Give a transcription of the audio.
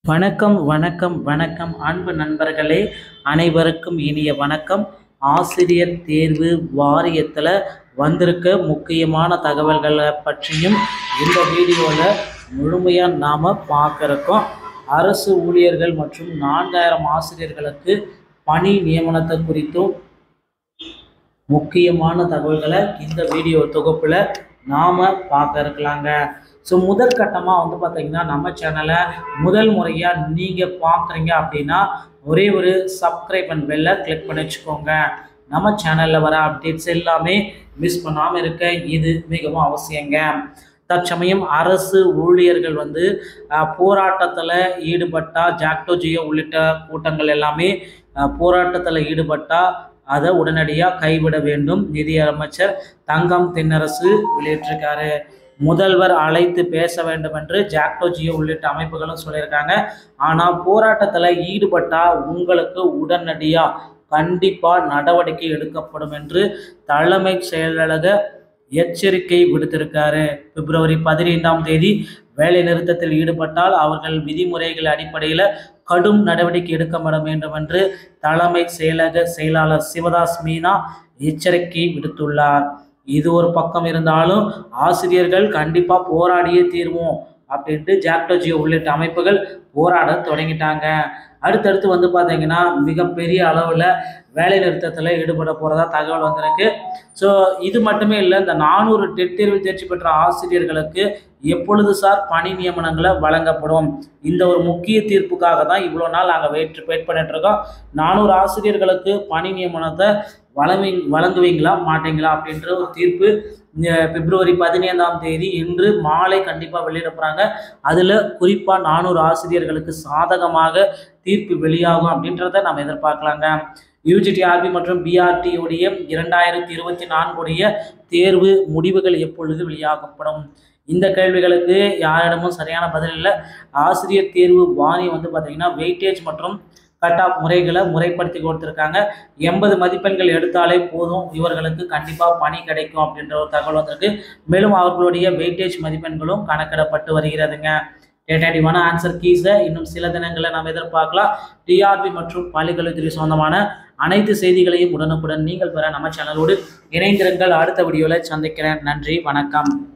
வணக்கம் வணக்கம் வணக்கம் அன்பு நண்பர்களே அனைவருக்கும் இனிய வணக்கம் ஆசிரியர் தேர்வு வாரியத்தில் வந்திருக்க முக்கியமான தகவல்களை பற்றியும் இந்த வீடியோவில் முழுமையாக நாம் பார்க்க இருக்கோம் அரசு ஊழியர்கள் மற்றும் நான்காயிரம் ஆசிரியர்களுக்கு பணி நியமனத்தை குறித்தும் முக்கியமான தகவல்களை இந்த வீடியோ தொகுப்பில் நாம் பார்க்க இருக்கலாங்க ஸோ முதல் கட்டமாக வந்து பார்த்தீங்கன்னா நம்ம சேனலை முதல் முறையாக நீங்கள் பார்க்குறீங்க அப்படின்னா ஒரே ஒரு சப்ஸ்கிரைப் அண்ட் பெல்லை கிளிக் பண்ணி வச்சுக்கோங்க நம்ம சேனலில் வர அப்டேட்ஸ் எல்லாமே மிஸ் பண்ணாமல் இருக்க இது மிகவும் அவசியங்க தற்சமயம் அரசு ஊழியர்கள் வந்து போராட்டத்தில் ஈடுபட்டால் ஜாக்டோ ஜியோ உள்ளிட்ட கூட்டங்கள் எல்லாமே போராட்டத்தில் ஈடுபட்டால் அதை உடனடியாக கைவிட வேண்டும் நிதியமைச்சர் தங்கம் தென்னரசு வெளியிட்டிருக்காரு முதல்வர் அழைத்து பேச வேண்டும் என்று ஜாக்டோ ஜியோ உள்ளிட்ட அமைப்புகளும் சொல்லியிருக்காங்க ஆனால் போராட்டத்தில் ஈடுபட்டால் உங்களுக்கு உடனடியாக கண்டிப்பாக நடவடிக்கை எடுக்கப்படும் என்று தலைமை செயலக எச்சரிக்கை விடுத்திருக்காரு பிப்ரவரி பதினைந்தாம் தேதி வேலை நிறுத்தத்தில் ஈடுபட்டால் அவர்கள் விதிமுறைகள் அடிப்படையில் கடும் நடவடிக்கை எடுக்கப்பட வேண்டும் என்று தலைமை செயலக செயலாளர் சிவதாஸ் மீனா எச்சரிக்கை விடுத்துள்ளார் இது ஒரு பக்கம் இருந்தாலும் ஆசிரியர்கள் கண்டிப்பாக போராடியே தீர்வோம் அப்படின்ட்டு ஜாக்டோஜியோ உள்ளிட்ட அமைப்புகள் போராட தொடங்கிட்டாங்க அடுத்தடுத்து வந்து பார்த்தீங்கன்னா மிகப்பெரிய அளவில் வேலை நிறுத்தத்தில் ஈடுபட போகிறதா தகவல் வந்திருக்கு ஸோ இது மட்டுமே இல்லை இந்த நானூறு டெட் தேர்வில் தேர்ச்சி பெற்ற ஆசிரியர்களுக்கு எப்பொழுது சார் பணி நியமனங்களை வழங்கப்படும் இந்த ஒரு முக்கிய தீர்ப்புக்காக தான் இவ்வளோ நாள் நாங்கள் வெயிட் வெயிட் பண்ணிட்டு இருக்கோம் நானூறு ஆசிரியர்களுக்கு பணி நியமனத்தை வழங்கி வழங்குவீங்களா மாட்டீங்களா அப்படின்ற ஒரு தீர்ப்பு பிப்ரவரி பதினைந்தாம் தேதி இன்று மாலை கண்டிப்பாக வெளியிட போகிறாங்க அதில் குறிப்பாக நானூறு ஆசிரியர்களுக்கு சாதகமாக தீர்ப்பு வெளியாகும் அப்படின்றத நம்ம எதிர்பார்க்கலாங்க யூஜிடிஆர்பி மற்றும் பிஆர்டி உடைய இரண்டாயிரத்தி இருபத்தி நான்குடைய தேர்வு முடிவுகள் எப்பொழுது வெளியாகப்படும் இந்த கேள்விகளுக்கு யாரிடமும் சரியான பதில் இல்லை ஆசிரியர் தேர்வு வாரியம் வந்து பார்த்திங்கன்னா வெயிட்டேஜ் மற்றும் கட் ஆஃப் முறைகளை முறைப்படுத்தி கொடுத்துருக்காங்க எண்பது மதிப்பெண்கள் எடுத்தாலே போதும் இவர்களுக்கு கண்டிப்பாக பணி கிடைக்கும் அப்படின்ற ஒரு தகவல் வந்திருக்கு மேலும் அவர்களுடைய வெயிட்டேஜ் மதிப்பெண்களும் கணக்கிடப்பட்டு வருகிறதுங்க டேட்டாட்டிவான ஆன்சர் கீஸை இன்னும் சில தினங்களில் நாம் எதிர்பார்க்கலாம் டிஆர்பி மற்றும் பள்ளிக்கல்வித்துறை சொந்தமான அனைத்து செய்திகளையும் உடனுக்குடன் நீங்கள் பெற நம்ம சேனலோடு இணைந்திருங்கள் அடுத்த வீடியோவில் சந்திக்கிறேன் நன்றி வணக்கம்